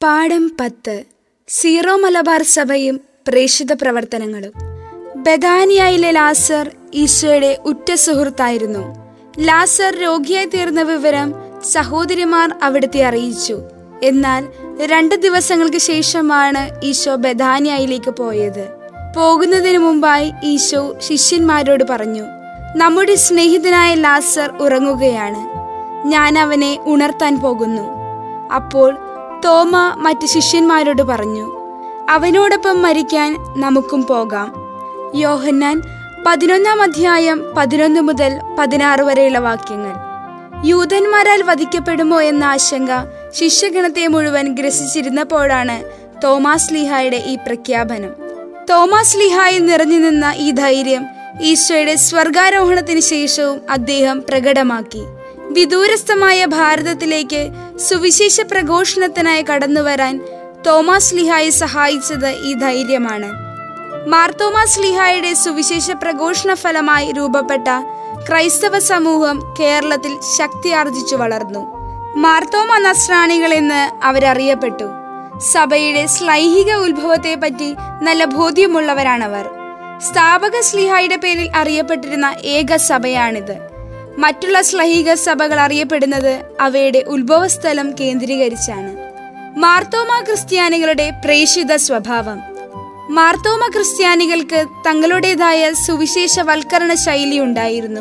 പാഠം പത്ത് സീറോ മലബാർ സഭയും പ്രേക്ഷിത പ്രവർത്തനങ്ങളും ബദാനിയയിലെ ലാസർ ഈശോയുടെ ഉറ്റ സുഹൃത്തായിരുന്നു ലാസർ രോഗിയായി തീർന്ന വിവരം സഹോദരിമാർ അവിടുത്തെ അറിയിച്ചു എന്നാൽ രണ്ട് ദിവസങ്ങൾക്ക് ശേഷമാണ് ഈശോ ബദാനിയയിലേക്ക് പോയത് പോകുന്നതിന് മുമ്പായി ഈശോ ശിഷ്യന്മാരോട് പറഞ്ഞു നമ്മുടെ സ്നേഹിതനായ ലാസർ ഉറങ്ങുകയാണ് ഞാൻ അവനെ ഉണർത്താൻ പോകുന്നു അപ്പോൾ തോമ മറ്റ് ശിഷ്യന്മാരോട് പറഞ്ഞു അവനോടൊപ്പം മരിക്കാൻ നമുക്കും പോകാം യോഹന്നാൻ പതിനൊന്നാം അധ്യായം പതിനൊന്ന് മുതൽ പതിനാറ് വരെയുള്ള വാക്യങ്ങൾ യൂതന്മാരാൽ വധിക്കപ്പെടുമോ എന്ന ആശങ്ക ശിഷ്യഗണത്തെ മുഴുവൻ ഗ്രസിച്ചിരുന്നപ്പോഴാണ് തോമാസ് ലീഹായുടെ ഈ പ്രഖ്യാപനം തോമാസ് ലീഹായിൽ നിറഞ്ഞു നിന്ന ഈ ധൈര്യം ഈശോയുടെ സ്വർഗാരോഹണത്തിന് ശേഷവും അദ്ദേഹം പ്രകടമാക്കി വിദൂരസ്ഥമായ ഭാരതത്തിലേക്ക് സുവിശേഷ പ്രഘോഷണത്തിനായി കടന്നുവരാൻ തോമാസ് ലിഹായെ സഹായിച്ചത് ഈ ധൈര്യമാണ് മാർത്തോമാസ് ലിഹായുടെ സുവിശേഷ പ്രഘോഷണ ഫലമായി രൂപപ്പെട്ട ക്രൈസ്തവ സമൂഹം കേരളത്തിൽ ശക്തി ആർജിച്ചു വളർന്നു മാർത്തോമ നസ്രാണികൾ എന്ന് അവരറിയപ്പെട്ടു സഭയുടെ ശ്ലൈഹിക ഉത്ഭവത്തെപ്പറ്റി നല്ല ബോധ്യമുള്ളവരാണവർ സ്ഥാപക സ്ലിഹായുടെ പേരിൽ അറിയപ്പെട്ടിരുന്ന ഏക സഭയാണിത് മറ്റുള്ള ശ്ലൈഹിക സഭകൾ അറിയപ്പെടുന്നത് അവയുടെ ഉത്ഭവസ്ഥലം കേന്ദ്രീകരിച്ചാണ് മാർത്തോമ ക്രിസ്ത്യാനികളുടെ പ്രേഷിത സ്വഭാവം മാർത്തോമ ക്രിസ്ത്യാനികൾക്ക് തങ്ങളുടേതായ സുവിശേഷവൽക്കരണ ശൈലി ഉണ്ടായിരുന്നു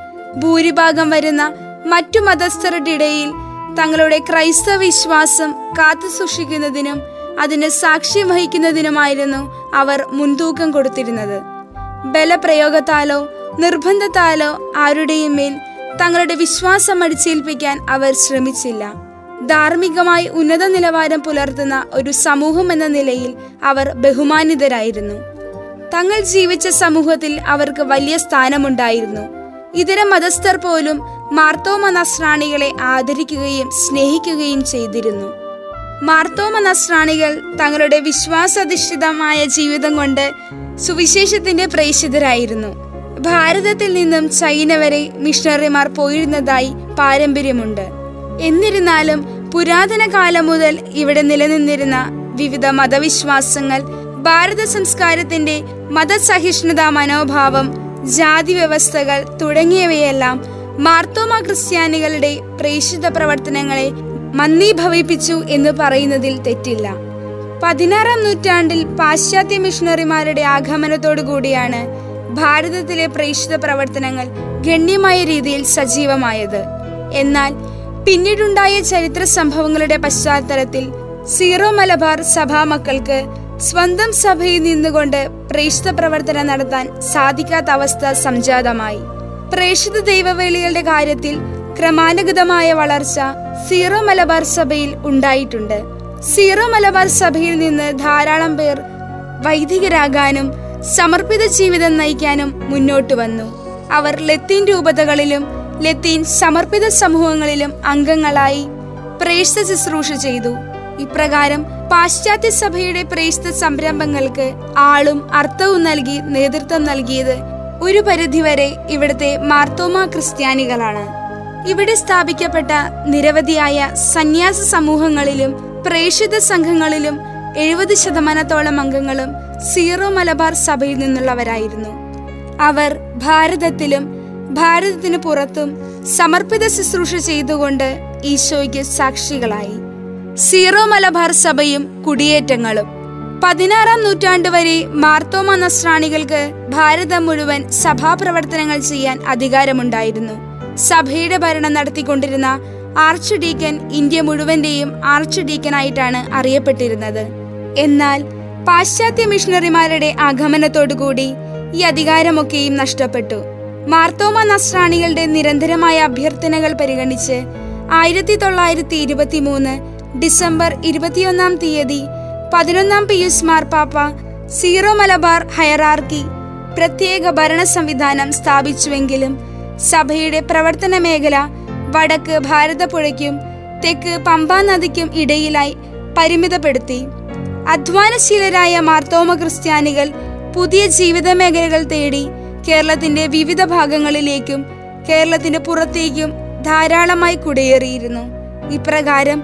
ഭൂരിഭാഗം വരുന്ന മറ്റു മതസ്ഥരുടെ ഇടയിൽ തങ്ങളുടെ ക്രൈസ്തവ വിശ്വാസം കാത്തു സൂക്ഷിക്കുന്നതിനും അതിന് സാക്ഷ്യം വഹിക്കുന്നതിനുമായിരുന്നു അവർ മുൻതൂക്കം കൊടുത്തിരുന്നത് ബലപ്രയോഗത്താലോ നിർബന്ധത്താലോ ആരുടെയും മേൽ തങ്ങളുടെ വിശ്വാസം അടിച്ചേൽപ്പിക്കാൻ അവർ ശ്രമിച്ചില്ല ധാർമ്മികമായി ഉന്നത നിലവാരം പുലർത്തുന്ന ഒരു സമൂഹം എന്ന നിലയിൽ അവർ ബഹുമാനിതരായിരുന്നു തങ്ങൾ ജീവിച്ച സമൂഹത്തിൽ അവർക്ക് വലിയ സ്ഥാനമുണ്ടായിരുന്നു ഇതര മതസ്ഥർ പോലും മാർത്തോമ നസ്രാണികളെ ആദരിക്കുകയും സ്നേഹിക്കുകയും ചെയ്തിരുന്നു മാർത്തോമ നസ്രാണികൾ തങ്ങളുടെ വിശ്വാസാധിഷ്ഠിതമായ ജീവിതം കൊണ്ട് സുവിശേഷത്തിന്റെ പ്രേഷിതരായിരുന്നു ഭാരതത്തിൽ നിന്നും ചൈന വരെ മിഷണറിമാർ പോയിരുന്നതായി പാരമ്പര്യമുണ്ട് എന്നിരുന്നാലും പുരാതന കാലം മുതൽ ഇവിടെ നിലനിന്നിരുന്ന വിവിധ മതവിശ്വാസങ്ങൾ ഭാരത സംസ്കാരത്തിന്റെ മതസഹിഷ്ണുതാ മനോഭാവം ജാതി വ്യവസ്ഥകൾ തുടങ്ങിയവയെല്ലാം മാർത്തോമ ക്രിസ്ത്യാനികളുടെ പ്രേക്ഷിത പ്രവർത്തനങ്ങളെ മന്ദീഭവിപ്പിച്ചു എന്ന് പറയുന്നതിൽ തെറ്റില്ല പതിനാറാം നൂറ്റാണ്ടിൽ പാശ്ചാത്യ മിഷണറിമാരുടെ ആഗമനത്തോടു കൂടിയാണ് ഭാരതത്തിലെ പ്രേക്ഷിത പ്രവർത്തനങ്ങൾ ഗണ്യമായ രീതിയിൽ സജീവമായത് എന്നാൽ പിന്നീടുണ്ടായ ചരിത്ര സംഭവങ്ങളുടെ പശ്ചാത്തലത്തിൽ സീറോ മലബാർ സഭാ മക്കൾക്ക് സ്വന്തം സഭയിൽ നിന്നുകൊണ്ട് പ്രേക്ഷിത പ്രവർത്തനം നടത്താൻ സാധിക്കാത്ത അവസ്ഥ സംജാതമായി പ്രേക്ഷിത ദൈവവേളികളുടെ കാര്യത്തിൽ ക്രമാനുഗതമായ വളർച്ച സീറോ മലബാർ സഭയിൽ ഉണ്ടായിട്ടുണ്ട് സീറോ മലബാർ സഭയിൽ നിന്ന് ധാരാളം പേർ വൈദികരാകാനും സമർപ്പിത ജീവിതം നയിക്കാനും മുന്നോട്ട് വന്നു അവർ ലത്തീൻ രൂപതകളിലും ലത്തീൻ സമർപ്പിത സമൂഹങ്ങളിലും അംഗങ്ങളായി പ്രേക്ഷിത ശുശ്രൂഷ ചെയ്തു ഇപ്രകാരം പാശ്ചാത്യ സഭയുടെ പ്രേക്ഷിത സംരംഭങ്ങൾക്ക് ആളും അർത്ഥവും നൽകി നേതൃത്വം നൽകിയത് ഒരു പരിധിവരെ ഇവിടുത്തെ മാർത്തോമ ക്രിസ്ത്യാനികളാണ് ഇവിടെ സ്ഥാപിക്കപ്പെട്ട നിരവധിയായ സന്യാസ സമൂഹങ്ങളിലും പ്രേക്ഷിത സംഘങ്ങളിലും എഴുപത് ശതമാനത്തോളം അംഗങ്ങളും സീറോ മലബാർ സഭയിൽ നിന്നുള്ളവരായിരുന്നു അവർ ഭാരതത്തിലും ഭാരതത്തിനു പുറത്തും സമർപ്പിത ശുശ്രൂഷ ചെയ്തുകൊണ്ട് ഈശോയ്ക്ക് സാക്ഷികളായി സീറോ മലബാർ സഭയും കുടിയേറ്റങ്ങളും പതിനാറാം നൂറ്റാണ്ട് വരെ മാർത്തോമ നസ്രാണികൾക്ക് ഭാരതം മുഴുവൻ സഭാപ്രവർത്തനങ്ങൾ ചെയ്യാൻ അധികാരമുണ്ടായിരുന്നു സഭയുടെ ഭരണം നടത്തിക്കൊണ്ടിരുന്ന ആർച്ച് ഡീക്കൻ ഇന്ത്യ മുഴുവന്റെയും ആർച്ച് ഡീക്കനായിട്ടാണ് അറിയപ്പെട്ടിരുന്നത് എന്നാൽ പാശ്ചാത്യ മിഷണറിമാരുടെ ആഗമനത്തോടുകൂടി ഈ അധികാരമൊക്കെയും നഷ്ടപ്പെട്ടു മാർത്തോമ നസ്രാണികളുടെ നിരന്തരമായ അഭ്യർത്ഥനകൾ പരിഗണിച്ച് ആയിരത്തി തൊള്ളായിരത്തി ഇരുപത്തി മൂന്ന് ഡിസംബർ ഇരുപത്തിയൊന്നാം തീയതി പതിനൊന്നാം പിയൂസ് മാർപ്പാപ്പ സീറോ മലബാർ ഹയറാർക്കി പ്രത്യേക ഭരണ സംവിധാനം സ്ഥാപിച്ചുവെങ്കിലും സഭയുടെ പ്രവർത്തന മേഖല വടക്ക് ഭാരതപ്പുഴയ്ക്കും തെക്ക് പമ്പാ നദിക്കും ഇടയിലായി പരിമിതപ്പെടുത്തി അധ്വാനശീലരായ മാർത്തോമ ക്രിസ്ത്യാനികൾ പുതിയ ജീവിത മേഖലകൾ തേടി കേരളത്തിന്റെ വിവിധ ഭാഗങ്ങളിലേക്കും കേരളത്തിന്റെ പുറത്തേക്കും ധാരാളമായി കുടിയേറിയിരുന്നു ഇപ്രകാരം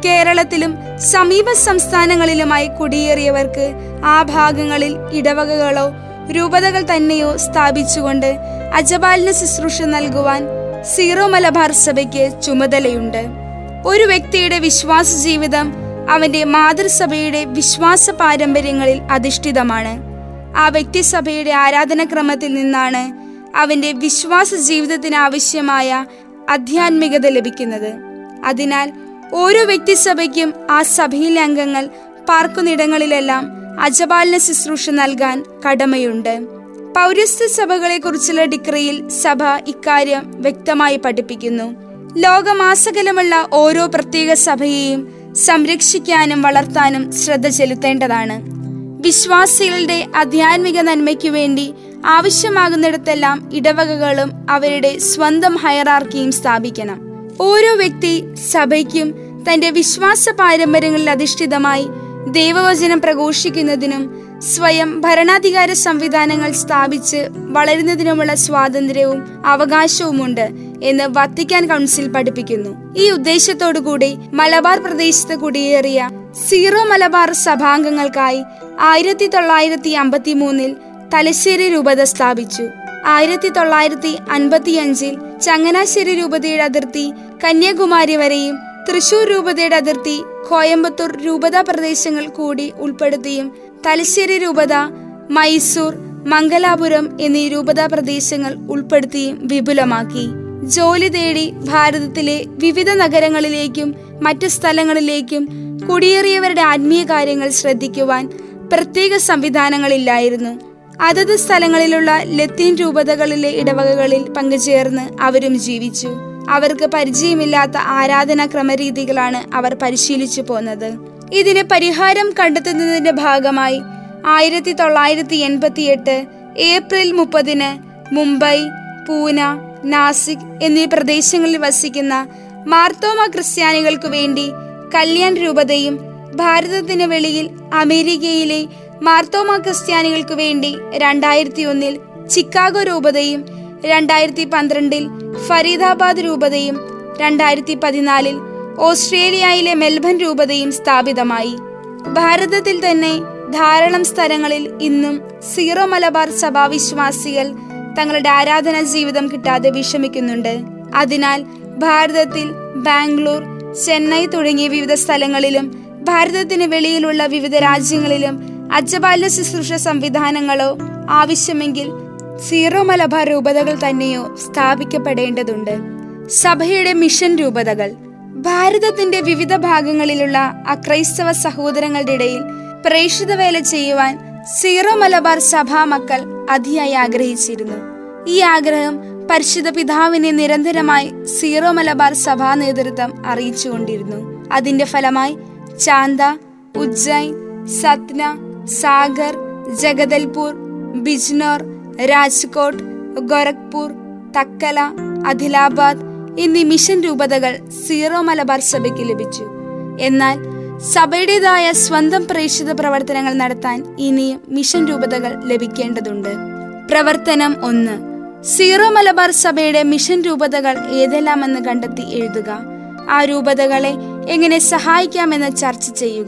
കേരളത്തിലും സമീപ സംസ്ഥാനങ്ങളിലുമായി കുടിയേറിയവർക്ക് ആ ഭാഗങ്ങളിൽ ഇടവകകളോ രൂപതകൾ തന്നെയോ സ്ഥാപിച്ചുകൊണ്ട് അജപാലിന് ശുശ്രൂഷ നൽകുവാൻ സീറോ മലബാർ സഭയ്ക്ക് ചുമതലയുണ്ട് ഒരു വ്യക്തിയുടെ വിശ്വാസ ജീവിതം അവന്റെ മാതൃസഭയുടെ വിശ്വാസ പാരമ്പര്യങ്ങളിൽ അധിഷ്ഠിതമാണ് ആ വ്യക്തിസഭയുടെ ആരാധനക്രമത്തിൽ നിന്നാണ് അവന്റെ വിശ്വാസ ജീവിതത്തിന് ആവശ്യമായ ആധ്യാത്മികത ലഭിക്കുന്നത് അതിനാൽ ഓരോ വ്യക്തിസഭയ്ക്കും ആ സഭയിലെ അംഗങ്ങൾ പാർക്കുന്നിടങ്ങളിലെല്ലാം അജപാലിന ശുശ്രൂഷ നൽകാൻ കടമയുണ്ട് പൗരസ്ത്യ സഭകളെ കുറിച്ചുള്ള ഡിക്രിയിൽ സഭ ഇക്കാര്യം വ്യക്തമായി പഠിപ്പിക്കുന്നു ലോകമാസകലമുള്ള ഓരോ പ്രത്യേക സഭയെയും സംരക്ഷിക്കാനും വളർത്താനും ശ്രദ്ധ ചെലുത്തേണ്ടതാണ് വിശ്വാസികളുടെ ആധ്യാത്മിക നന്മയ്ക്കു വേണ്ടി ആവശ്യമാകുന്നിടത്തെല്ലാം ഇടവകകളും അവരുടെ സ്വന്തം ഹയറാർക്കിയും സ്ഥാപിക്കണം ഓരോ വ്യക്തി സഭയ്ക്കും തന്റെ വിശ്വാസ പാരമ്പര്യങ്ങളിൽ അധിഷ്ഠിതമായി ദൈവവചനം പ്രഘോഷിക്കുന്നതിനും സ്വയം ഭരണാധികാര സംവിധാനങ്ങൾ സ്ഥാപിച്ച് വളരുന്നതിനുമുള്ള സ്വാതന്ത്ര്യവും അവകാശവുമുണ്ട് എന്ന് വത്തിക്കാൻ കൗൺസിൽ പഠിപ്പിക്കുന്നു ഈ ഉദ്ദേശത്തോടുകൂടി മലബാർ പ്രദേശത്ത് കുടിയേറിയ സീറോ മലബാർ സഭാംഗങ്ങൾക്കായി ആയിരത്തി തൊള്ളായിരത്തി അമ്പത്തി മൂന്നിൽ തലശ്ശേരി രൂപത സ്ഥാപിച്ചു ആയിരത്തി തൊള്ളായിരത്തി അൻപത്തിയഞ്ചിൽ ചങ്ങനാശ്ശേരി രൂപതയുടെ അതിർത്തി കന്യാകുമാരി വരെയും തൃശൂർ രൂപതയുടെ അതിർത്തി കോയമ്പത്തൂർ രൂപത പ്രദേശങ്ങൾ കൂടി ഉൾപ്പെടുത്തിയും തലശ്ശേരി രൂപത മൈസൂർ മംഗലാപുരം എന്നീ രൂപത പ്രദേശങ്ങൾ ഉൾപ്പെടുത്തിയും വിപുലമാക്കി ജോലി തേടി ഭാരതത്തിലെ വിവിധ നഗരങ്ങളിലേക്കും മറ്റു സ്ഥലങ്ങളിലേക്കും കുടിയേറിയവരുടെ ആത്മീയ കാര്യങ്ങൾ ശ്രദ്ധിക്കുവാൻ പ്രത്യേക സംവിധാനങ്ങളില്ലായിരുന്നു അതത് സ്ഥലങ്ങളിലുള്ള ലത്തീൻ രൂപതകളിലെ ഇടവകകളിൽ പങ്കുചേർന്ന് അവരും ജീവിച്ചു അവർക്ക് പരിചയമില്ലാത്ത ആരാധനാ ക്രമരീതികളാണ് അവർ പരിശീലിച്ചു പോന്നത് ഇതിന് പരിഹാരം കണ്ടെത്തുന്നതിന്റെ ഭാഗമായി ആയിരത്തി തൊള്ളായിരത്തി എൺപത്തിയെട്ട് ഏപ്രിൽ മുപ്പതിന് മുംബൈ പൂന നാസിക് എന്നീ പ്രദേശങ്ങളിൽ വസിക്കുന്ന മാർത്തോമ ക്രിസ്ത്യാനികൾക്കു വേണ്ടി കല്യാൺ രൂപതയും ഭാരതത്തിന് വെളിയിൽ അമേരിക്കയിലെ മാർത്തോമ ക്രിസ്ത്യാനികൾക്ക് വേണ്ടി രണ്ടായിരത്തി ഒന്നിൽ ചിക്കാഗോ രൂപതയും രണ്ടായിരത്തി പന്ത്രണ്ടിൽ ഫരീദാബാദ് രൂപതയും രണ്ടായിരത്തി പതിനാലിൽ ഓസ്ട്രേലിയയിലെ മെൽബൺ രൂപതയും സ്ഥാപിതമായി ഭാരതത്തിൽ തന്നെ ധാരാളം സ്ഥലങ്ങളിൽ ഇന്നും സീറോ മലബാർ സഭാവിശ്വാസികൾ തങ്ങളുടെ ആരാധനാ ജീവിതം കിട്ടാതെ വിഷമിക്കുന്നുണ്ട് അതിനാൽ ഭാരതത്തിൽ ബാംഗ്ലൂർ ചെന്നൈ തുടങ്ങിയ വിവിധ സ്ഥലങ്ങളിലും ഭാരതത്തിന് വെളിയിലുള്ള വിവിധ രാജ്യങ്ങളിലും അജപാല്യ ശുശ്രൂഷ സംവിധാനങ്ങളോ ആവശ്യമെങ്കിൽ സീറോ മലബാർ രൂപതകൾ തന്നെയോ സ്ഥാപിക്കപ്പെടേണ്ടതുണ്ട് സഭയുടെ മിഷൻ രൂപതകൾ ഭാരതത്തിന്റെ വിവിധ ഭാഗങ്ങളിലുള്ള അക്രൈസ്തവ സഹോദരങ്ങളുടെ ഇടയിൽ പ്രേക്ഷിത വേല ചെയ്യുവാൻ സീറോ മലബാർ സഭാ മക്കൾ അതിയായി ആഗ്രഹിച്ചിരുന്നു ഈ ആഗ്രഹം പരിശുദ്ധ പിതാവിനെ നിരന്തരമായി സീറോ മലബാർ സഭാ നേതൃത്വം അറിയിച്ചുകൊണ്ടിരുന്നു അതിന്റെ ഫലമായി ചാന്ത ഉജ്ജൈൻ സത്ന സാഗർ ജഗദൽപൂർ ബിജ്നോർ രാജ്കോട്ട് ഗോരഖ്പൂർ തക്കല അദിലാബാദ് എന്നീ മിഷൻ രൂപതകൾ സീറോ മലബാർ സഭയ്ക്ക് ലഭിച്ചു എന്നാൽ സഭയുടേതായ സ്വന്തം പ്രേക്ഷിത പ്രവർത്തനങ്ങൾ നടത്താൻ ഇനിയും മിഷൻ രൂപതകൾ ലഭിക്കേണ്ടതുണ്ട് പ്രവർത്തനം ഒന്ന് സീറോ മലബാർ സഭയുടെ മിഷൻ രൂപതകൾ ഏതെല്ലാമെന്ന് കണ്ടെത്തി എഴുതുക ആ രൂപതകളെ എങ്ങനെ സഹായിക്കാമെന്ന് ചർച്ച ചെയ്യുക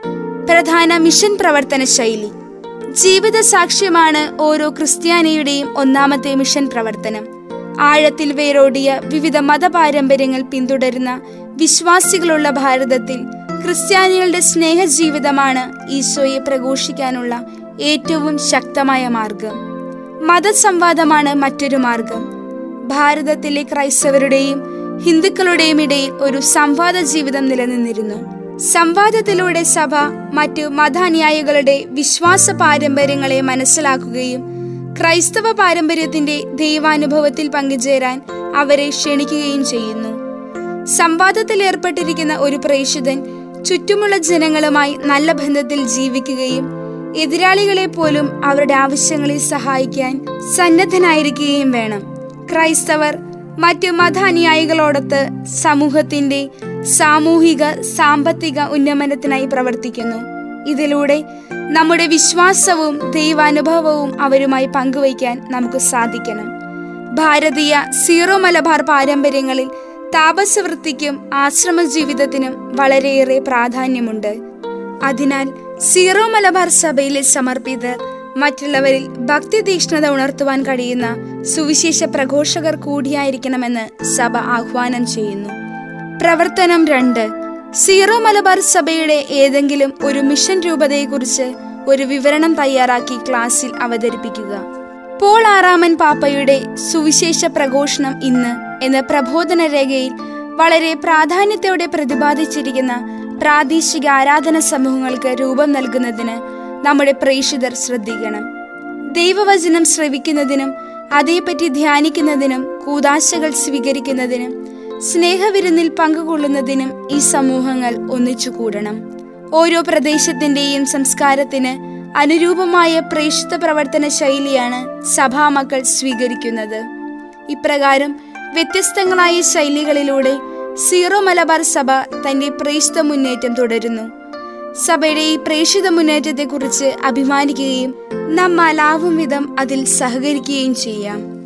പ്രധാന മിഷൻ പ്രവർത്തന ശൈലി ജീവിത സാക്ഷ്യമാണ് ഓരോ ക്രിസ്ത്യാനിയുടെയും ഒന്നാമത്തെ മിഷൻ പ്രവർത്തനം ആഴത്തിൽ വേരോടിയ വിവിധ മതപാരമ്പര്യങ്ങൾ പിന്തുടരുന്ന വിശ്വാസികളുള്ള ഭാരതത്തിൽ ക്രിസ്ത്യാനികളുടെ സ്നേഹജീവിതമാണ് ഈശോയെ പ്രഘോഷിക്കാനുള്ള ഏറ്റവും ശക്തമായ മാർഗം മതസംവാദമാണ് മറ്റൊരു മാർഗം ഭാരതത്തിലെ ക്രൈസ്തവരുടെയും ഹിന്ദുക്കളുടെയും ഇടയിൽ ഒരു സംവാദ ജീവിതം നിലനിന്നിരുന്നു സംവാദത്തിലൂടെ സഭ മറ്റു മതാനുയായികളുടെ വിശ്വാസ പാരമ്പര്യങ്ങളെ മനസ്സിലാക്കുകയും ക്രൈസ്തവ പാരമ്പര്യത്തിന്റെ ദൈവാനുഭവത്തിൽ പങ്കുചേരാൻ അവരെ ക്ഷണിക്കുകയും ചെയ്യുന്നു സംവാദത്തിൽ ഏർപ്പെട്ടിരിക്കുന്ന ഒരു പ്രേക്ഷിതൻ ചുറ്റുമുള്ള ജനങ്ങളുമായി നല്ല ബന്ധത്തിൽ ജീവിക്കുകയും എതിരാളികളെ പോലും അവരുടെ ആവശ്യങ്ങളിൽ സഹായിക്കാൻ സന്നദ്ധനായിരിക്കുകയും വേണം ക്രൈസ്തവർ മറ്റു മതാനുയായികളോടൊത്ത് സമൂഹത്തിന്റെ സാമൂഹിക സാമ്പത്തിക ഉന്നമനത്തിനായി പ്രവർത്തിക്കുന്നു ഇതിലൂടെ നമ്മുടെ വിശ്വാസവും ദൈവാനുഭവവും അവരുമായി പങ്കുവയ്ക്കാൻ നമുക്ക് സാധിക്കണം ഭാരതീയ സീറോ മലബാർ പാരമ്പര്യങ്ങളിൽ താപസവൃത്തിക്കും ആശ്രമ ജീവിതത്തിനും വളരെയേറെ പ്രാധാന്യമുണ്ട് അതിനാൽ സീറോ മലബാർ സഭയിലെ സമർപ്പിതർ മറ്റുള്ളവരിൽ ഭക്തി തീക്ഷ്ണത ഉണർത്തുവാൻ കഴിയുന്ന സുവിശേഷ പ്രഘോഷകർ കൂടിയായിരിക്കണമെന്ന് സഭ ആഹ്വാനം ചെയ്യുന്നു പ്രവർത്തനം രണ്ട് സീറോ മലബാർ സഭയുടെ ഏതെങ്കിലും ഒരു മിഷൻ രൂപതയെക്കുറിച്ച് ഒരു വിവരണം തയ്യാറാക്കി ക്ലാസ്സിൽ അവതരിപ്പിക്കുക പോൾ ആറാമൻ പാപ്പയുടെ സുവിശേഷ പ്രഘോഷണം ഇന്ന് എന്ന പ്രബോധന രേഖയിൽ വളരെ പ്രാധാന്യത്തോടെ പ്രതിപാദിച്ചിരിക്കുന്ന പ്രാദേശിക ആരാധന സമൂഹങ്ങൾക്ക് രൂപം നൽകുന്നതിന് നമ്മുടെ പ്രേക്ഷിതർ ശ്രദ്ധിക്കണം ദൈവവചനം ശ്രവിക്കുന്നതിനും അതേപ്പറ്റി ധ്യാനിക്കുന്നതിനും കൂതാശകൾ സ്വീകരിക്കുന്നതിനും സ്നേഹവിരുന്നിൽ പങ്കുകൊള്ളുന്നതിനും ഈ സമൂഹങ്ങൾ ഒന്നിച്ചു കൂടണം ഓരോ പ്രദേശത്തിന്റെയും സംസ്കാരത്തിന് അനുരൂപമായ പ്രേക്ഷിത പ്രവർത്തന ശൈലിയാണ് സഭാമക്കൾ സ്വീകരിക്കുന്നത് ഇപ്രകാരം വ്യത്യസ്തങ്ങളായ ശൈലികളിലൂടെ സീറോ മലബാർ സഭ തന്റെ പ്രേക്ഷിത മുന്നേറ്റം തുടരുന്നു സഭയുടെ ഈ പ്രേക്ഷിത മുന്നേറ്റത്തെക്കുറിച്ച് അഭിമാനിക്കുകയും നമ്മാലാവും വിധം അതിൽ സഹകരിക്കുകയും ചെയ്യാം